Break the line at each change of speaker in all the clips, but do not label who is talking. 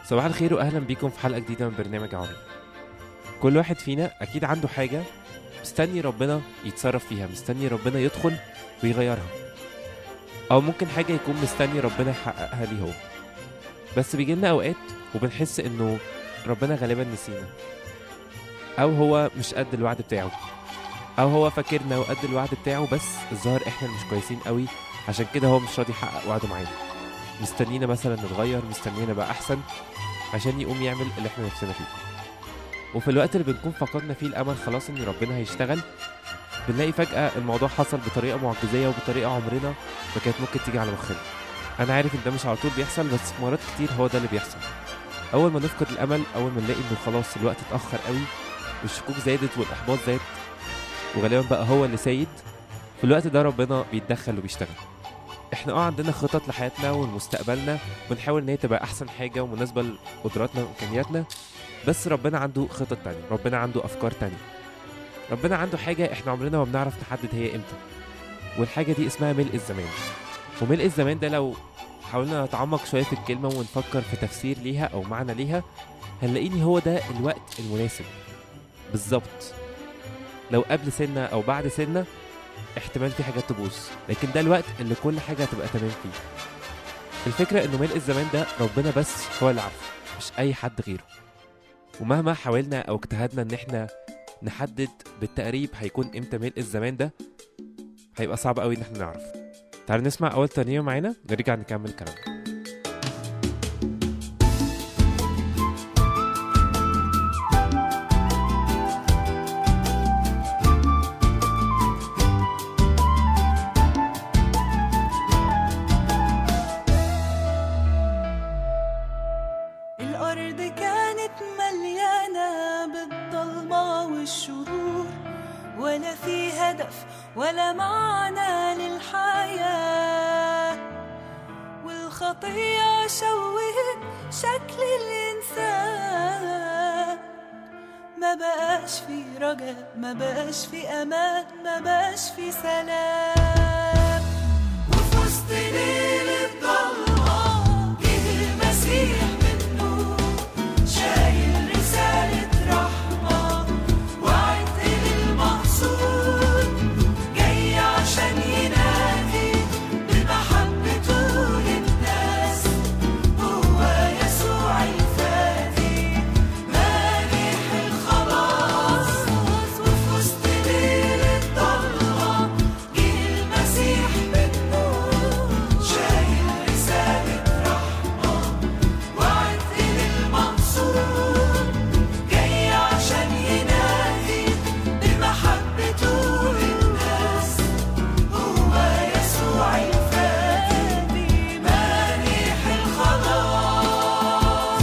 صباح الخير واهلا بيكم في حلقه جديده من برنامج عمي كل واحد فينا اكيد عنده حاجه مستني ربنا يتصرف فيها مستني ربنا يدخل ويغيرها او ممكن حاجه يكون مستني ربنا يحققها ليه هو بس بيجي لنا اوقات وبنحس انه ربنا غالبا نسينا او هو مش قد الوعد بتاعه او هو فاكرنا وقد الوعد بتاعه بس الظاهر احنا مش كويسين قوي عشان كده هو مش راضي يحقق وعده معانا مستنينا مثلا نتغير مستنينا بقى احسن عشان يقوم يعمل اللي احنا نفسنا فيه وفي الوقت اللي بنكون فقدنا فيه الامل خلاص ان ربنا هيشتغل بنلاقي فجأة الموضوع حصل بطريقة معجزية وبطريقة عمرنا ما كانت ممكن تيجي على مخنا أنا عارف إن ده مش على طول بيحصل بس في مرات كتير هو ده اللي بيحصل أول ما نفقد الأمل أول ما نلاقي إنه خلاص الوقت اتأخر قوي والشكوك زادت والإحباط زاد وغالبا بقى هو اللي سيد في الوقت ده ربنا بيتدخل وبيشتغل احنا اه عندنا خطط لحياتنا ولمستقبلنا بنحاول ان هي تبقى احسن حاجه ومناسبه لقدراتنا وامكانياتنا بس ربنا عنده خطط تانية ربنا عنده افكار تانية ربنا عنده حاجه احنا عمرنا ما بنعرف نحدد هي امتى والحاجه دي اسمها ملء الزمان وملء الزمان ده لو حاولنا نتعمق شويه في الكلمه ونفكر في تفسير ليها او معنى ليها هنلاقيني هو ده الوقت المناسب بالظبط لو قبل سنه او بعد سنه احتمال في حاجات تبوظ لكن ده الوقت اللي كل حاجه هتبقى تمام فيه الفكره انه ملء الزمان ده ربنا بس هو اللي عارفه مش اي حد غيره ومهما حاولنا او اجتهدنا ان احنا نحدد بالتقريب هيكون امتى ملء الزمان ده هيبقى صعب قوي ان احنا نعرف تعالوا نسمع اول ترنيمه معانا نرجع نكمل كلامنا
الأرض كانت مليانة بالضلمة والشرور ولا في هدف ولا معنى للحياة والخطية شوهت شكل الإنسان ما بقاش في رجاء ما بقاش في أمان ما بقاش في سلام وفي وسط ليل الضلمة جه المسيح بالنور شايل رسالة رحمة وعد للمقصود جاي عشان ينادي بمحبته للناس هو يسوع الفادي مانح الخلاص وفي وسط ليل الضلمة جه المسيح بالنور شايل رسالة رحمة وعد للمقصود جاي عشان ينادي بمحبته للناس هو يسوع الفادي مانح الخلاص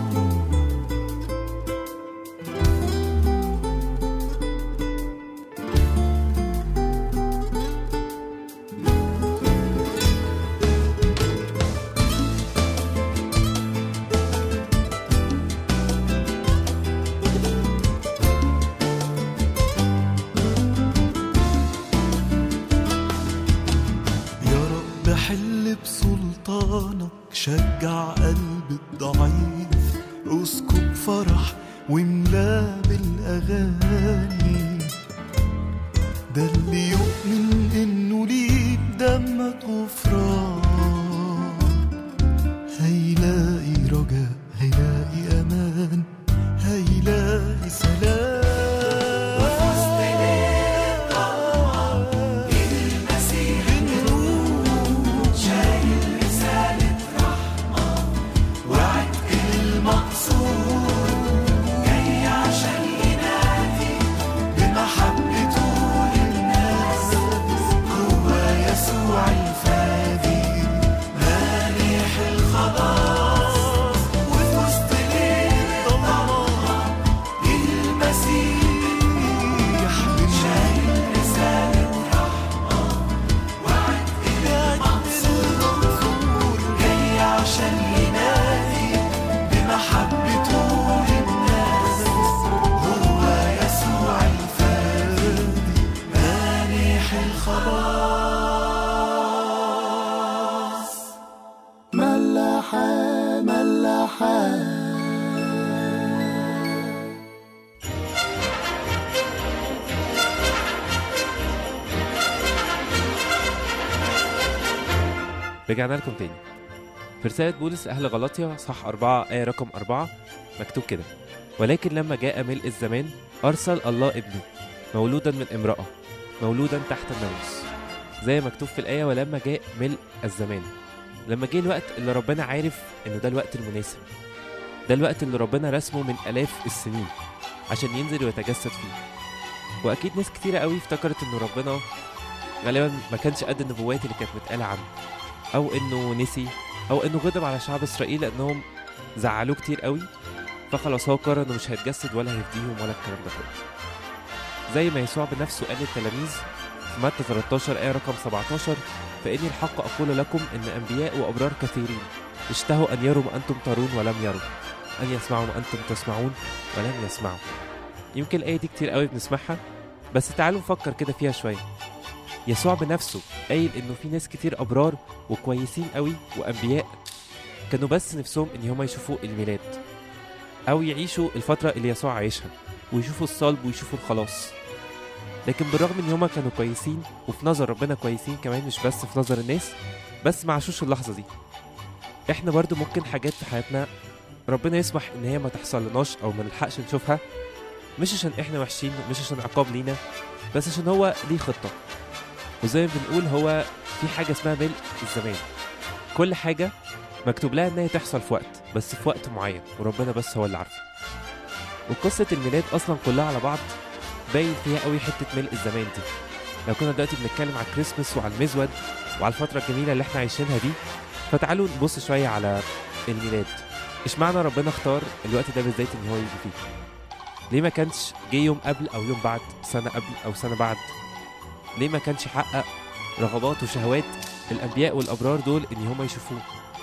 يا رب حل بسلطانك شجع قلب الضعيف اسكب فرح واملاه بالاغاني ده اللي يؤمن انه ليك دمك غفران هيلاقي رجاء هيلاقي امان هيلاقي سلام
المسيح شايل رسالة رحمة وعد المقصود جاي عشان ينادي بمحبته للناس هو يسوع الفادي مانح الخلاص وفي وسط ليل الضلمة المسيح شايل رسالة رحمة وعد المقصود جاي عشان ينادي بمحبته للناس هو يسوع الفادي مانح الخلاص
ملاحة ملاحة
رجعنا لكم تاني في رسالة بولس أهل غلطية صح أربعة آية رقم أربعة مكتوب كده ولكن لما جاء ملء الزمان أرسل الله ابنه مولودا من امرأة مولودا تحت الناموس زي مكتوب في الآية ولما جاء ملء الزمان لما جه الوقت اللي ربنا عارف إنه ده الوقت المناسب ده الوقت اللي ربنا رسمه من آلاف السنين عشان ينزل ويتجسد فيه وأكيد ناس كتيرة قوي افتكرت إنه ربنا غالبا ما كانش قد النبوات اللي كانت متقالة عنه أو إنه نسي أو إنه غضب على شعب إسرائيل لأنهم زعلوه كتير قوي فخلاص هو قرر إنه مش هيتجسد ولا هيفديهم ولا الكلام ده كله زي ما يسوع بنفسه قال للتلاميذ في متى 13 آية رقم 17 فإني الحق أقول لكم إن أنبياء وأبرار كثيرين اشتهوا أن يروا ما أنتم ترون ولم يروا أن يسمعوا ما أنتم تسمعون ولم يسمعوا يمكن الآية دي كتير قوي بنسمعها بس تعالوا نفكر كده فيها شوية يسوع بنفسه قايل إنه في ناس كتير أبرار وكويسين قوي وأنبياء كانوا بس نفسهم إن هما يشوفوا الميلاد أو يعيشوا الفترة اللي يسوع عايشها ويشوفوا الصلب ويشوفوا الخلاص لكن بالرغم ان هما كانوا كويسين وفي نظر ربنا كويسين كمان مش بس في نظر الناس بس ما عاشوش اللحظه دي احنا برضو ممكن حاجات في حياتنا ربنا يسمح ان هي ما تحصل لناش او ما نلحقش نشوفها مش عشان احنا وحشين مش عشان عقاب لينا بس عشان هو ليه خطه وزي ما بنقول هو في حاجه اسمها ملء الزمان كل حاجه مكتوب لها ان هي تحصل في وقت بس في وقت معين وربنا بس هو اللي عارفه وقصه الميلاد اصلا كلها على بعض باين فيها قوي حته ملء الزمان دي لو كنا دلوقتي بنتكلم على الكريسماس وعلى المزود وعلى الفتره الجميله اللي احنا عايشينها دي فتعالوا نبص شويه على الميلاد اشمعنى ربنا اختار الوقت ده بالذات ان هو يجي فيه ليه ما كانش جه يوم قبل او يوم بعد سنه قبل او سنه بعد ليه ما كانش يحقق رغبات وشهوات الانبياء والابرار دول ان هم يشوفوه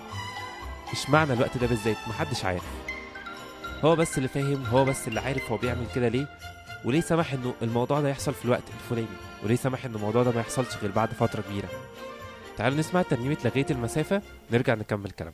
اشمعنى الوقت ده بالذات محدش عارف هو بس اللي فاهم هو بس اللي عارف هو بيعمل كده ليه وليه سمح انه الموضوع ده يحصل في الوقت الفلاني وليه سمح ان الموضوع ده ما يحصلش غير بعد فتره كبيره تعالوا نسمع ترنيمه لغيت المسافه نرجع نكمل كلام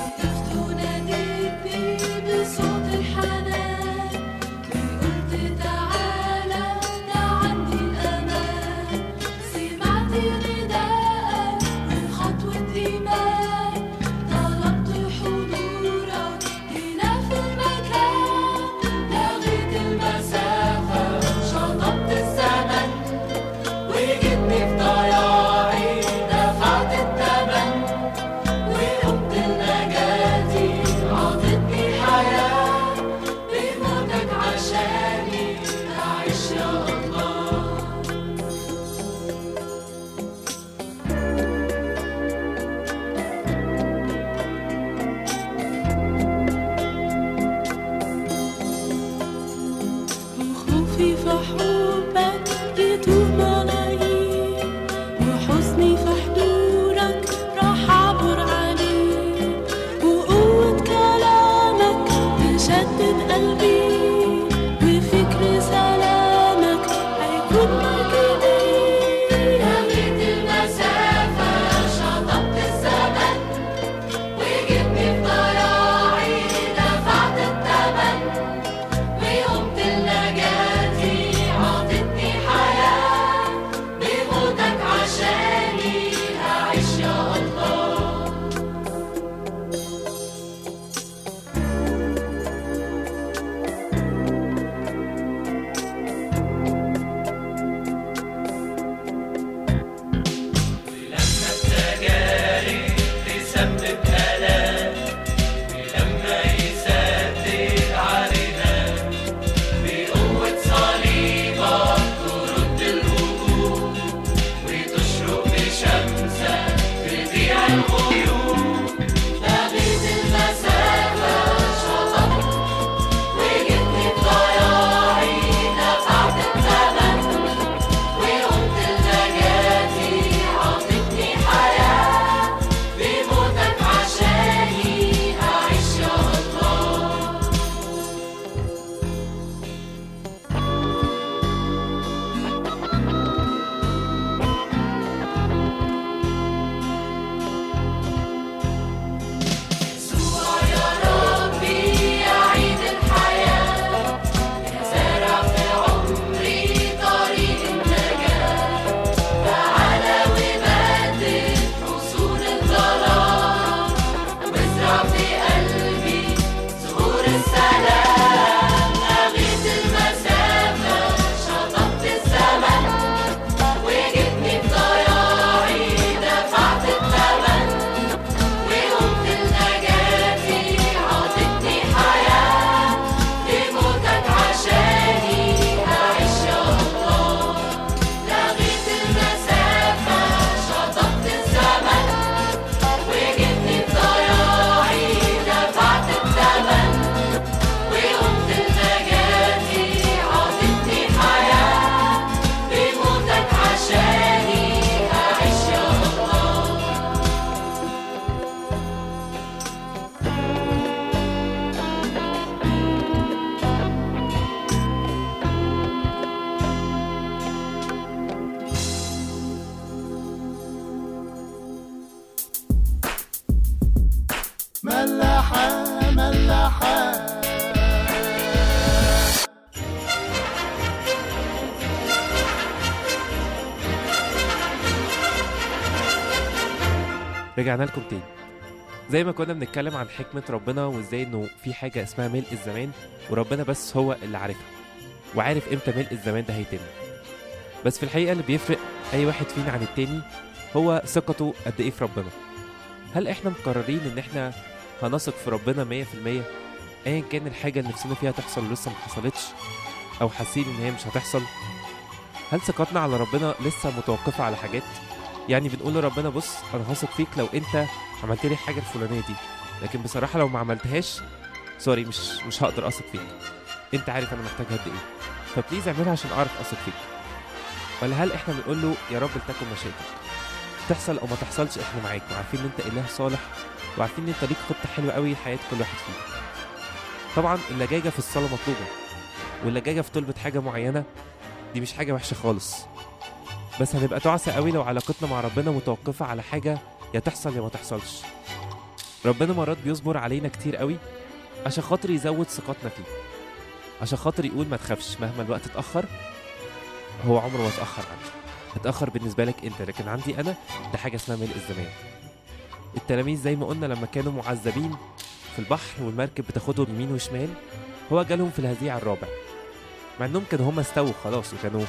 وناديتني بصوت الحنان قلت
ملاحة
رجعنا لكم تاني زي ما كنا بنتكلم عن حكمة ربنا وازاي انه في حاجة اسمها ملء الزمان وربنا بس هو اللي عارفها وعارف امتى ملء الزمان ده هيتم بس في الحقيقة اللي بيفرق اي واحد فينا عن التاني هو ثقته قد ايه في ربنا هل احنا مقررين ان احنا هنثق في ربنا مية في المية ايا كان الحاجة اللي نفسنا فيها تحصل ولسه ما حصلتش او حاسين ان هي مش هتحصل هل ثقتنا على ربنا لسه متوقفة على حاجات يعني بنقول لربنا بص انا هثق فيك لو انت عملت لي الحاجه الفلانيه دي لكن بصراحه لو ما عملتهاش سوري مش مش هقدر اثق فيك انت عارف انا محتاج قد ايه فبليز اعملها عشان اعرف اثق فيك ولا هل احنا بنقول له يا رب لتكن مشيئتك تحصل او ما تحصلش احنا معاك وعارفين ان انت اله صالح وعارفين ان انت ليك خطه حلوه قوي لحياه كل واحد فينا طبعا اللجاجه في الصلاه مطلوبه واللجاجه في طلبه حاجه معينه دي مش حاجه وحشه خالص بس هنبقى تعسى قوي لو علاقتنا مع ربنا متوقفة على حاجة يا تحصل يا ما تحصلش ربنا مرات بيصبر علينا كتير قوي عشان خاطر يزود ثقتنا فيه عشان خاطر يقول ما تخافش مهما الوقت اتأخر هو عمره ما اتأخر عنك اتأخر بالنسبة لك انت لكن عندي انا ده حاجة اسمها ملء الزمان التلاميذ زي ما قلنا لما كانوا معذبين في البحر والمركب بتاخدهم يمين وشمال هو جالهم في الهزيع الرابع مع انهم كانوا هم استووا خلاص وكانوا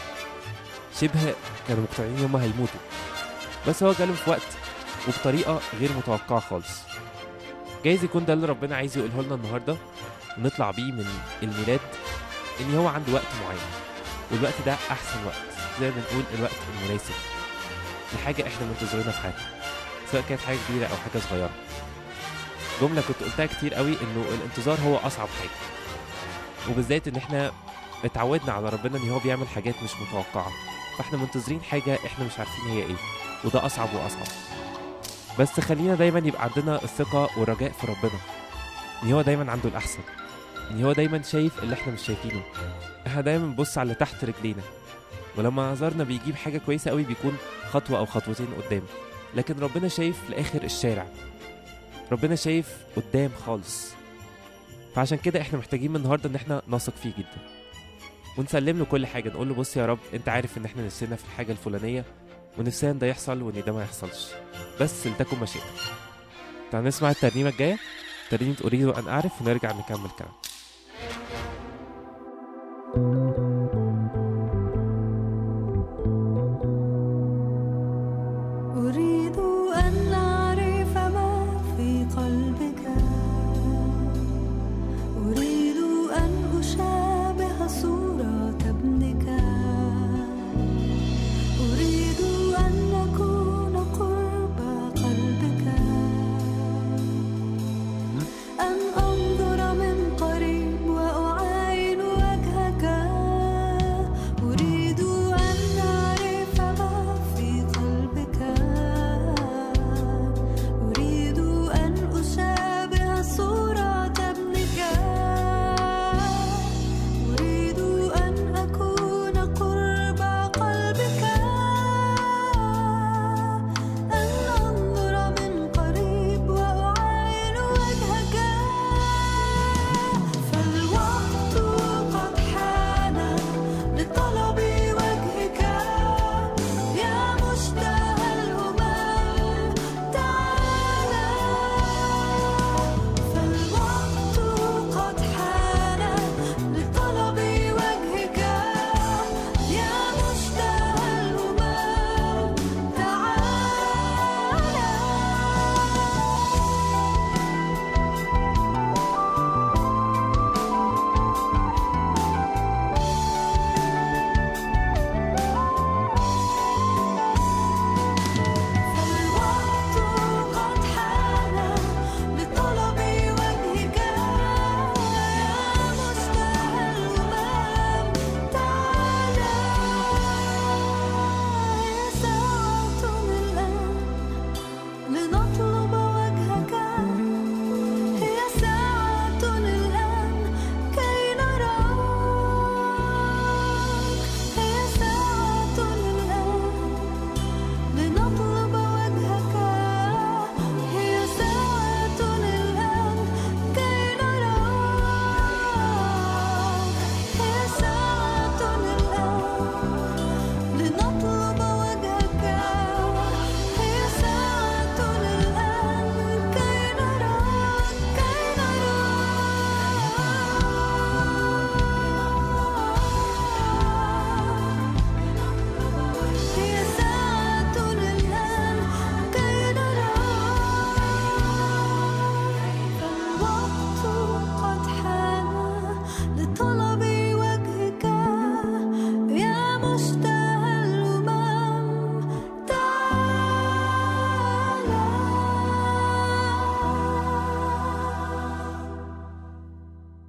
شبه كانوا مقتنعين ان هم هيموتوا بس هو جالهم في وقت وبطريقه غير متوقعه خالص جايز يكون ده اللي ربنا عايز يقوله لنا النهارده ونطلع بيه من الميلاد ان هو عنده وقت معين والوقت ده احسن وقت زي ما بنقول الوقت المناسب لحاجه احنا منتظرينها في حياتنا سواء كانت حاجه كبيره او حاجه صغيره جمله كنت قلتها كتير قوي انه الانتظار هو اصعب حاجه وبالذات ان احنا اتعودنا على ربنا ان هو بيعمل حاجات مش متوقعه فاحنا منتظرين حاجه احنا مش عارفين هي ايه وده اصعب واصعب بس خلينا دايما يبقى عندنا الثقه والرجاء في ربنا ان هو دايما عنده الاحسن ان هو دايما شايف اللي احنا مش شايفينه احنا دايما بنبص على اللي تحت رجلينا ولما نظرنا بيجيب حاجه كويسه قوي بيكون خطوه او خطوتين قدام لكن ربنا شايف لاخر الشارع ربنا شايف قدام خالص فعشان كده احنا محتاجين من النهارده ان احنا نثق فيه جدا ونسلم له كل حاجه نقول له بص يا رب انت عارف ان احنا نفسنا في الحاجه الفلانيه ونفسنا ان ده يحصل وان ده ما يحصلش بس لتكن مشيئتك تعال نسمع الترنيمه الجايه ترنيمه اريد ان اعرف ونرجع نكمل كلام
أريد أن أعرف ما في قلبك أريد أن أشابه صورة ابنك أريد أن أكون قرب قلبك أن أنظر من قريب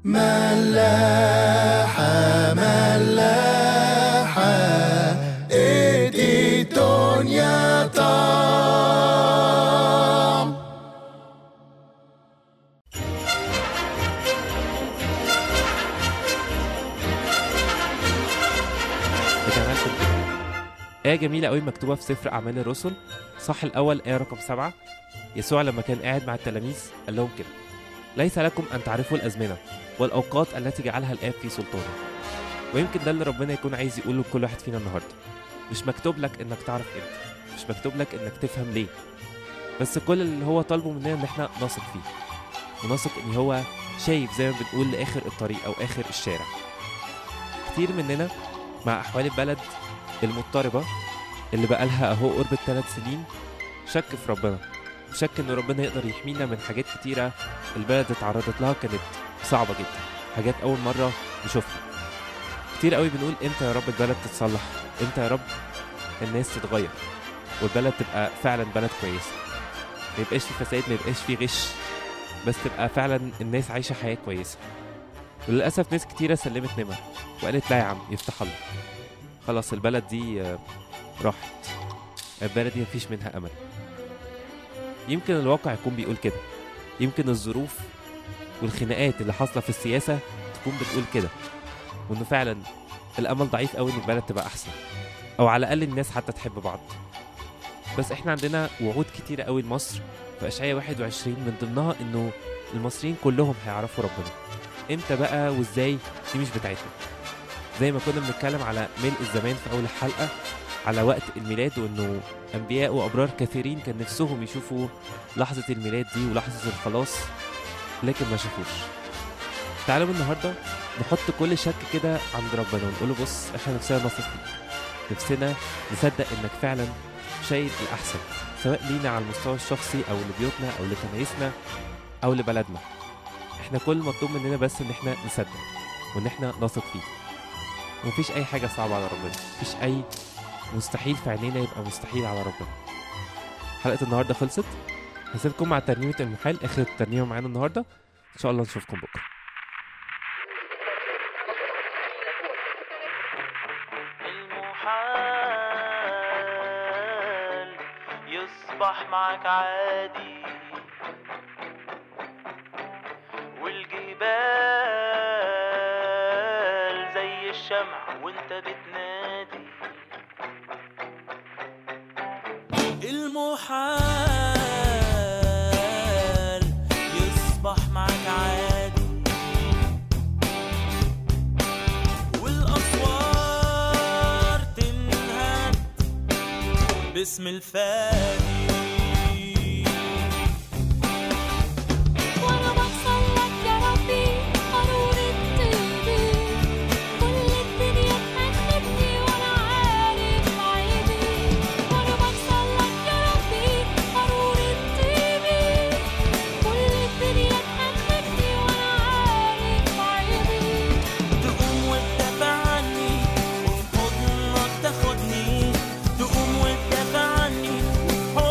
ملاحة ملاحة ادي الدنيا طعم
رجعنا لكم تاني. آية جميلة قوي مكتوبة في سفر أعمال الرسل صح الأول آية رقم سبعة يسوع لما كان قاعد مع التلاميذ قال لهم كده ليس لكم أن تعرفوا الأزمنة والأوقات التي جعلها الآب في سلطانه ويمكن ده اللي ربنا يكون عايز يقوله لكل واحد فينا النهاردة مش مكتوب لك إنك تعرف إمتى مش مكتوب لك إنك تفهم ليه بس كل اللي هو طالبه مننا إن إحنا نثق فيه ونثق إن هو شايف زي ما بنقول لآخر الطريق أو آخر الشارع كتير مننا مع أحوال البلد المضطربة اللي بقالها أهو قرب الثلاث سنين شك في ربنا شك إن ربنا يقدر يحمينا من حاجات كتيرة البلد اتعرضت لها كانت صعبة جدا حاجات أول مرة نشوفها كتير قوي بنقول امتى يا رب البلد تتصلح امتى يا رب الناس تتغير والبلد تبقى فعلا بلد كويسة ما يبقاش في فساد ما يبقاش في غش بس تبقى فعلا الناس عايشة حياة كويسة وللأسف ناس كتيرة سلمت نمر وقالت لا يا عم يفتح الله خلاص البلد دي آه، راحت البلد دي مفيش منها امل يمكن الواقع يكون بيقول كده يمكن الظروف والخناقات اللي حاصله في السياسه تكون بتقول كده وانه فعلا الامل ضعيف قوي ان البلد تبقى احسن او على الاقل الناس حتى تحب بعض بس احنا عندنا وعود كتيره قوي لمصر في اشعياء 21 من ضمنها انه المصريين كلهم هيعرفوا ربنا امتى بقى وازاي دي مش بتاعتنا زي ما كنا بنتكلم على ملء الزمان في اول الحلقه على وقت الميلاد وانه انبياء وابرار كثيرين كان نفسهم يشوفوا لحظه الميلاد دي ولحظه الخلاص لكن ما شافوش تعالوا النهارده نحط كل شك كده عند ربنا ونقول له بص احنا نفسنا نثق فيك نفسنا نصدق انك فعلا شايف الاحسن سواء لينا على المستوى الشخصي او لبيوتنا او لكنايسنا او لبلدنا احنا كل مطلوب مننا بس ان احنا نصدق وان احنا نثق فيه ومفيش اي حاجه صعبه على ربنا مفيش اي مستحيل في عينينا يبقى مستحيل على ربنا حلقه النهارده خلصت هسيبكم مع ترنيمه المحال اخر ترنيمه معانا النهارده ان شاء الله نشوفكم بكره
المحال يصبح معك عادي والجبال زي الشمع وانت بتنادي المحال يصبح معك عادي والأسوار تنهد باسم الفادي
وانا بوصل لك يا ربي قارورة طيبي كل الدنيا تأخذني وانا عارف عيبي وانا بوصل لك يا ربي قارورة طيبي كل الدنيا تأخذني وانا عارف عيبي
تقوم وتدافع عني وفي حضنك تاخدني تقوم وتدافع عني وفي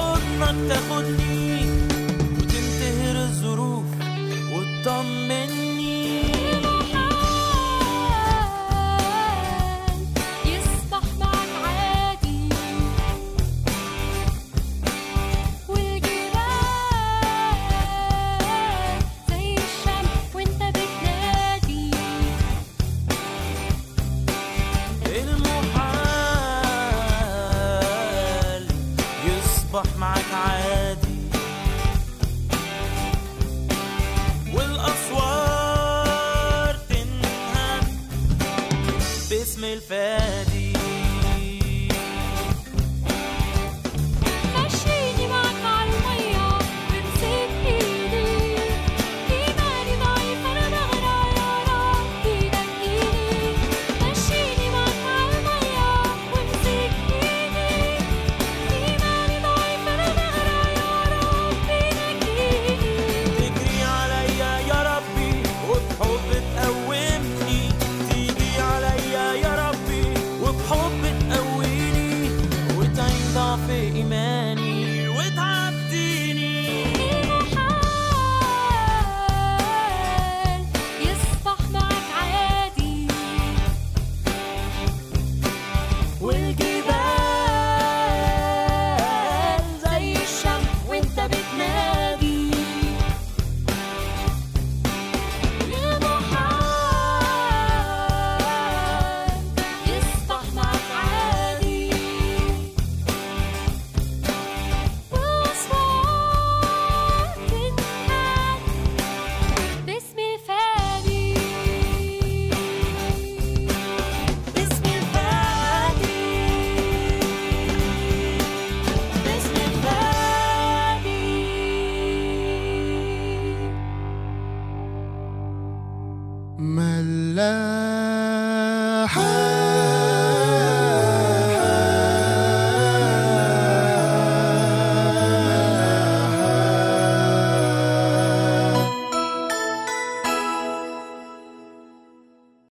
ملاحة